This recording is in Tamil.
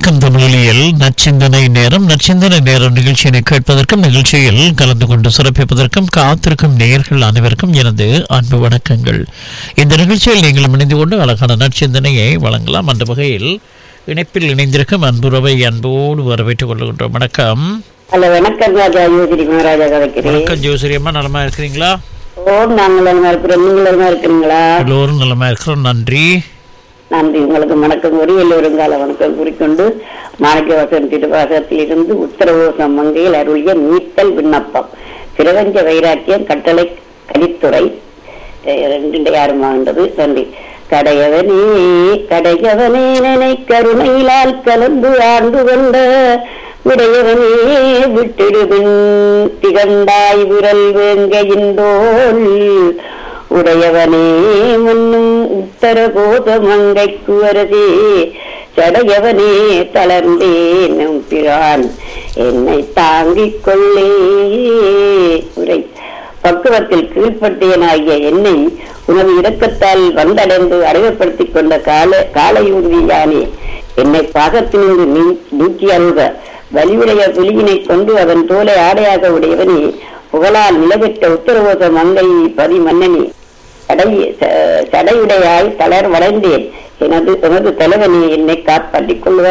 வணக்கம் தமிழில் நச்சிந்தனை நேரம் நச்சிந்தனை நேரம் நிகழ்ச்சியினை கேட்பதற்கும் நிகழ்ச்சியில் கலந்து கொண்டு சிறப்பிப்பதற்கும் காத்திருக்கும் நேயர்கள் அனைவருக்கும் எனது அன்பு வணக்கங்கள் இந்த நிகழ்ச்சியில் நீங்கள் இணைந்து கொண்டு அழகான நற்சிந்தனையை வழங்கலாம் அந்த வகையில் இணைப்பில் இணைந்திருக்கும் அன்புறவை அன்போடு வரவேற்றுக் கொள்கின்றோம் வணக்கம் ஹலோ வணக்கம் ராஜா யோகிரி மகாராஜா கதைக்கிறேன் வணக்கம் ஜோசிரி அம்மா நலமா இருக்கிறீங்களா ஓ நாங்கள் நலமா இருக்கிறோம் நீங்கள் நலமா இருக்கிறீங்களா எல்லோரும் நலமா இருக்கிறோம் நன்றி நன்றி உங்களுக்கு வணக்கம் கூறி எல்லோரும் கால வணக்கம் கூறிக்கொண்டு மாணிக்க வாசன் திருவாசகத்திலிருந்து உத்தரவோசம் மங்கையில் அருளிய மீட்பல் விண்ணப்பம் சிறவஞ்ச வைராக்கியம் கட்டளை கலித்துறை அஹ் ரெண்டு யாருமாகின்றது நன்றி கடையவனே கடையவனே நினை கருணையிலால் கலந்து ஆண்டு கொண்ட விடையவனே விட்டிடுவின் திகண்டாய் விரல் வேங்கையின்றோள் உடையவனே முன்னும் உத்தர கோத மங்கைக்கு அரசே சடையவனே தளர்ந்தேன் நம் பிரான் என்னை தாங்கிக் கொள்ளே உரை பக்குவத்தில் கீழ்ப்பட்டேனாகிய என்னை உனது இரக்கத்தால் வந்தடைந்து அறிமுகப்படுத்திக் கொண்ட கால காலையூர்தியானே என்னை பாகத்தினின்று நீ நீக்கி அருக வலிவுடைய புலியினை கொண்டு அவன் தோலை ஆடையாக உடையவனே புகழால் நிலவெற்ற உத்தரவோச மங்கை பதி மன்னனே சடை ச- சடையுடையாய் தளர் வளைந்தேன் எனது எனது தலைவனே என்னை காப்பாற்றிக் கொள்வார்